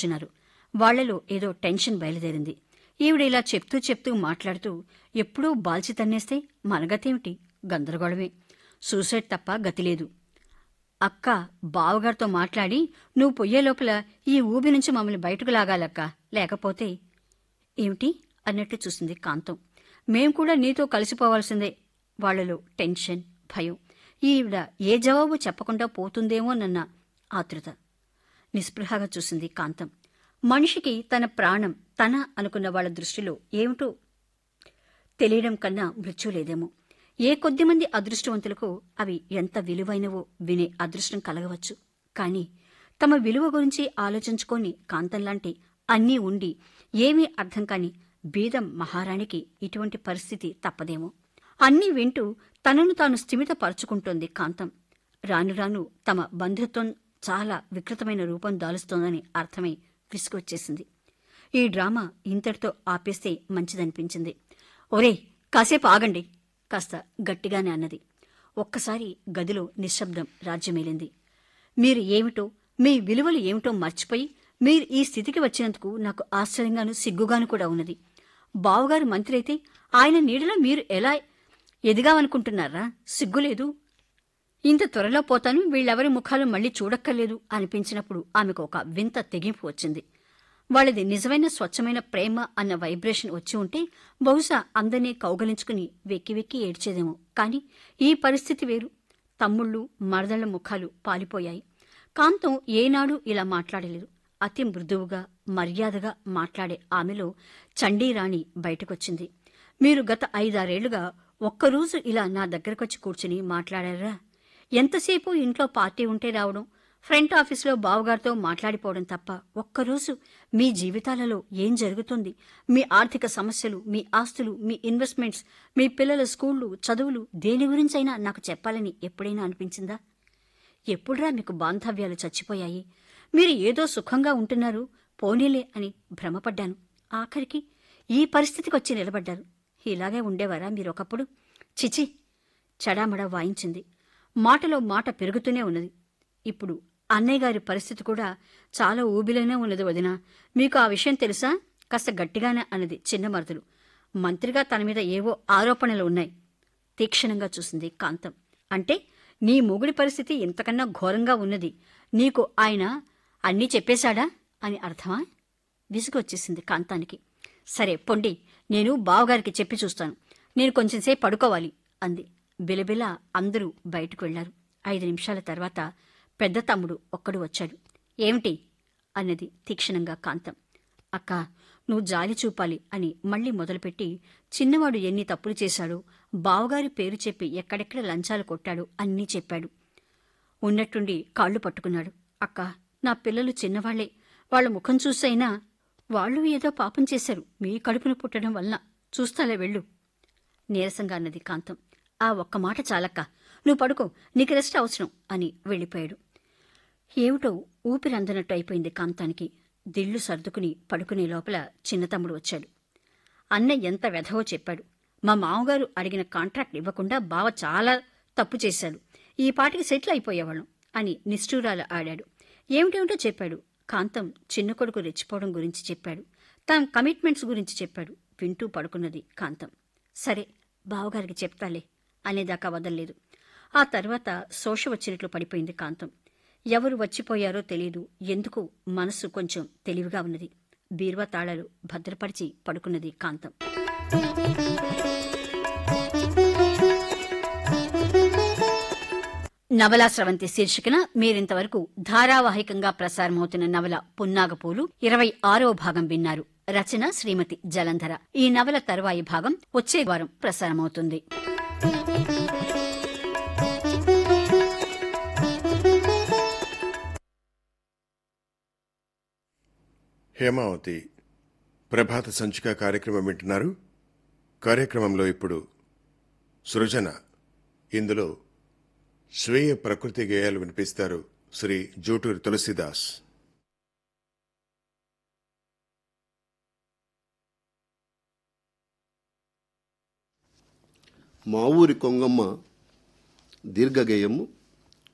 కూర్చున్నారు వాళ్లలో ఏదో టెన్షన్ బయలుదేరింది ఈవిడ ఇలా చెప్తూ చెప్తూ మాట్లాడుతూ ఎప్పుడూ బాల్చి తన్నేస్తే మనగతేమిటి గందరగోళమే సూసైడ్ తప్ప గతి లేదు అక్క బావగారితో మాట్లాడి నువ్వు పొయ్యే లోపల ఈ ఊబి నుంచి మమ్మల్ని బయటకు లాగాలక్క లేకపోతే ఏమిటి అన్నట్టు చూసింది కాంతం మేం కూడా నీతో కలిసిపోవాల్సిందే వాళ్లలో టెన్షన్ భయం ఈవిడ ఏ జవాబు చెప్పకుండా పోతుందేమోనన్న ఆతృత నిస్పృహగా చూసింది కాంతం మనిషికి తన ప్రాణం తన అనుకున్న వాళ్ళ దృష్టిలో ఏమిటో తెలియడం కన్నా మృత్యు లేదేమో ఏ కొద్దిమంది అదృష్టవంతులకు అవి ఎంత విలువైనవో వినే అదృష్టం కలగవచ్చు కాని తమ విలువ గురించి ఆలోచించుకొని కాంతంలాంటి అన్నీ ఉండి ఏమీ అర్థం కాని బీదం మహారాణికి ఇటువంటి పరిస్థితి తప్పదేమో అన్నీ వింటూ తనను తాను స్థిమితపరుచుకుంటోంది కాంతం రాను రాను తమ బంధుత్వం చాలా వికృతమైన రూపం దాలుస్తోందని అర్థమై విసుగొచ్చేసింది ఈ డ్రామా ఇంతటితో ఆపేస్తే మంచిదనిపించింది ఒరే కాసేపు ఆగండి కాస్త గట్టిగానే అన్నది ఒక్కసారి గదిలో నిశ్శబ్దం రాజ్యమేలింది మీరు ఏమిటో మీ విలువలు ఏమిటో మర్చిపోయి మీరు ఈ స్థితికి వచ్చినందుకు నాకు ఆశ్చర్యంగాను సిగ్గుగాను కూడా ఉన్నది బావగారు మంత్రి అయితే ఆయన నీడలో మీరు ఎలా ఎదిగావనుకుంటున్నారా సిగ్గులేదు ఇంత త్వరలో పోతాను వీళ్ళెవరి ముఖాలు మళ్ళీ చూడక్కర్లేదు అనిపించినప్పుడు ఆమెకు ఒక వింత తెగింపు వచ్చింది వాళ్ళది నిజమైన స్వచ్ఛమైన ప్రేమ అన్న వైబ్రేషన్ వచ్చి ఉంటే బహుశా అందరినీ కౌగలించుకుని వెక్కి వెక్కి ఏడ్చేదేమో కాని ఈ పరిస్థితి వేరు తమ్ముళ్ళు మరదళ్ల ముఖాలు పాలిపోయాయి కాంతం ఏనాడు ఇలా మాట్లాడలేదు అతి మృదువుగా మర్యాదగా మాట్లాడే ఆమెలో చండీరాణి బయటకొచ్చింది మీరు గత ఐదారేళ్లుగా ఒక్కరోజు ఇలా నా దగ్గరకొచ్చి కూర్చుని మాట్లాడారా ఎంతసేపు ఇంట్లో పార్టీ ఉంటే రావడం ఫ్రంట్ ఆఫీసులో బావగారితో మాట్లాడిపోవడం తప్ప ఒక్కరోజు మీ జీవితాలలో ఏం జరుగుతుంది మీ ఆర్థిక సమస్యలు మీ ఆస్తులు మీ ఇన్వెస్ట్మెంట్స్ మీ పిల్లల స్కూళ్లు చదువులు దేని గురించైనా నాకు చెప్పాలని ఎప్పుడైనా అనిపించిందా ఎప్పుడురా మీకు బాంధవ్యాలు చచ్చిపోయాయి మీరు ఏదో సుఖంగా ఉంటున్నారు పోనీలే అని భ్రమపడ్డాను ఆఖరికి ఈ పరిస్థితికి వచ్చి నిలబడ్డారు ఇలాగే ఉండేవారా మీరొకప్పుడు చిచి చడామడా వాయించింది మాటలో మాట పెరుగుతూనే ఉన్నది ఇప్పుడు అన్నయ్య గారి పరిస్థితి కూడా చాలా ఊబిలోనే ఉన్నది వదిన మీకు ఆ విషయం తెలుసా కాస్త గట్టిగానే అన్నది చిన్న మరదలు మంత్రిగా తన మీద ఏవో ఆరోపణలు ఉన్నాయి తీక్షణంగా చూసింది కాంతం అంటే నీ మొగుడి పరిస్థితి ఇంతకన్నా ఘోరంగా ఉన్నది నీకు ఆయన అన్నీ చెప్పేశాడా అని అర్థమా విసుగొచ్చేసింది కాంతానికి సరే పొండి నేను బావగారికి చెప్పి చూస్తాను నేను కొంచెంసేపు పడుకోవాలి అంది బిలబిల అందరూ బయటకు వెళ్లారు ఐదు నిమిషాల తర్వాత పెద్ద తమ్ముడు ఒక్కడు వచ్చాడు ఏమిటి అన్నది తీక్షణంగా కాంతం అక్క నువ్వు జాలి చూపాలి అని మళ్ళీ మొదలుపెట్టి చిన్నవాడు ఎన్ని తప్పులు చేశాడో బావగారి పేరు చెప్పి ఎక్కడెక్కడ లంచాలు కొట్టాడో అన్నీ చెప్పాడు ఉన్నట్టుండి కాళ్ళు పట్టుకున్నాడు అక్క నా పిల్లలు చిన్నవాళ్లే వాళ్ళ ముఖం చూసైనా వాళ్ళు ఏదో పాపం చేశారు మీ కడుపును పుట్టడం వలన చూస్తాలే వెళ్ళు నీరసంగా అన్నది కాంతం ఆ ఒక్క మాట చాలక్క నువ్వు పడుకో నీకు రెస్ట్ అవసరం అని వెళ్ళిపోయాడు ఏమిటో ఊపిరందనట్టు అయిపోయింది కాంతానికి దిళ్లు సర్దుకుని పడుకునే లోపల చిన్నతమ్ముడు వచ్చాడు అన్న ఎంత వెధవో చెప్పాడు మా మామగారు అడిగిన కాంట్రాక్ట్ ఇవ్వకుండా బావ చాలా తప్పు చేశాడు ఈ పాటికి సెటిల్ అయిపోయేవాళ్ళం అని నిష్ఠూరాలు ఆడాడు ఏమిటేమిటో చెప్పాడు కాంతం చిన్న కొడుకు రెచ్చిపోవడం గురించి చెప్పాడు తన కమిట్మెంట్స్ గురించి చెప్పాడు వింటూ పడుకున్నది కాంతం సరే బావగారికి చెప్తాలే అనేదాకా వదల్లేదు ఆ తర్వాత శోష వచ్చినట్లు పడిపోయింది కాంతం ఎవరు వచ్చిపోయారో తెలియదు ఎందుకు మనసు కొంచెం తెలివిగా ఉన్నది బీరువా తాళాలు భద్రపరిచి పడుకున్నది కాంతం నవలా స్రవంతి శీర్షికన మీరింతవరకు ధారావాహికంగా ప్రసారమవుతున్న నవల పున్నాగపూలు ఇరవై ఆరో భాగం విన్నారు రచన శ్రీమతి జలంధర ఈ నవల తరువాయి భాగం వచ్చే వారం ప్రసారమవుతుంది హేమావతి ప్రభాత సంచిక కార్యక్రమం వింటున్నారు కార్యక్రమంలో ఇప్పుడు సృజన ఇందులో స్వీయ ప్రకృతి గేయాలు వినిపిస్తారు శ్రీ జూటూరి తులసిదాస్ మా ఊరి కొంగమ్మ దీర్ఘగేయము